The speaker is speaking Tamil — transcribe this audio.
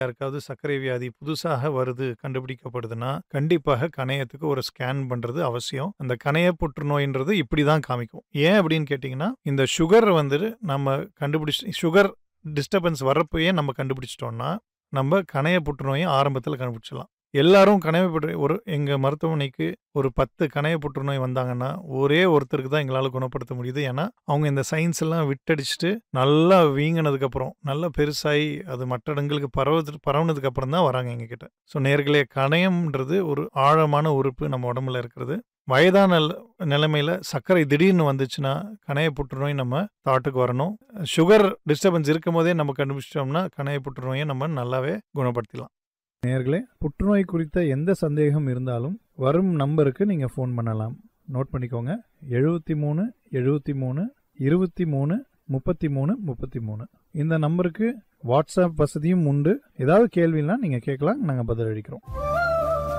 யாருக்காவது சர்க்கரை வியாதி புதுசாக வருது கண்டுபிடிக்கப்படுதுன்னா கண்டிப்பாக கணையத்துக்கு ஒரு ஸ்கேன் பண்றது அவசியம் அந்த கணைய புற்றுநோயின்றது இப்படி தான் காமிக்கும் ஏன் அப்படின்னு கேட்டிங்கன்னா இந்த சுகர் வந்து நம்ம கண்டுபிடிச்சு சுகர் டிஸ்டர்பன்ஸ் வரப்போயே நம்ம கண்டுபிடிச்சிட்டோம்னா நம்ம கணைய புற்றுநோயை ஆரம்பத்தில் கண்டுபிடிச்சிடலாம் எல்லாரும் கணைய புற்று ஒரு எங்கள் மருத்துவமனைக்கு ஒரு பத்து கணைய புற்றுநோய் வந்தாங்கன்னா ஒரே ஒருத்தருக்கு தான் எங்களால் குணப்படுத்த முடியுது ஏன்னா அவங்க இந்த சயின்ஸ் எல்லாம் விட்டடிச்சுட்டு நல்லா வீங்கினதுக்கப்புறம் நல்லா பெருசாகி அது மற்ற இடங்களுக்கு பரவது பரவுனதுக்கு அப்புறம் தான் வராங்க எங்ககிட்ட ஸோ நேர்களே கணையம்ன்றது ஒரு ஆழமான உறுப்பு நம்ம உடம்புல இருக்கிறது வயதான நிலைமையில சர்க்கரை திடீர்னு வந்துச்சுன்னா கணைய புற்றுநோய் நம்ம தாட்டுக்கு வரணும் சுகர் டிஸ்டர்பன்ஸ் இருக்கும் போதே நம்ம கண்டுபிடிச்சிட்டோம்னா கணைய புற்றுநோயை நம்ம நல்லாவே குணப்படுத்திடலாம் நேர்களே புற்றுநோய் குறித்த எந்த சந்தேகம் இருந்தாலும் வரும் நம்பருக்கு நீங்கள் ஃபோன் பண்ணலாம் நோட் பண்ணிக்கோங்க எழுபத்தி மூணு எழுபத்தி மூணு இருபத்தி மூணு முப்பத்தி மூணு முப்பத்தி மூணு இந்த நம்பருக்கு வாட்ஸ்அப் வசதியும் உண்டு ஏதாவது கேள்வினா நீங்கள் கேட்கலாம் நாங்கள் பதிலளிக்கிறோம்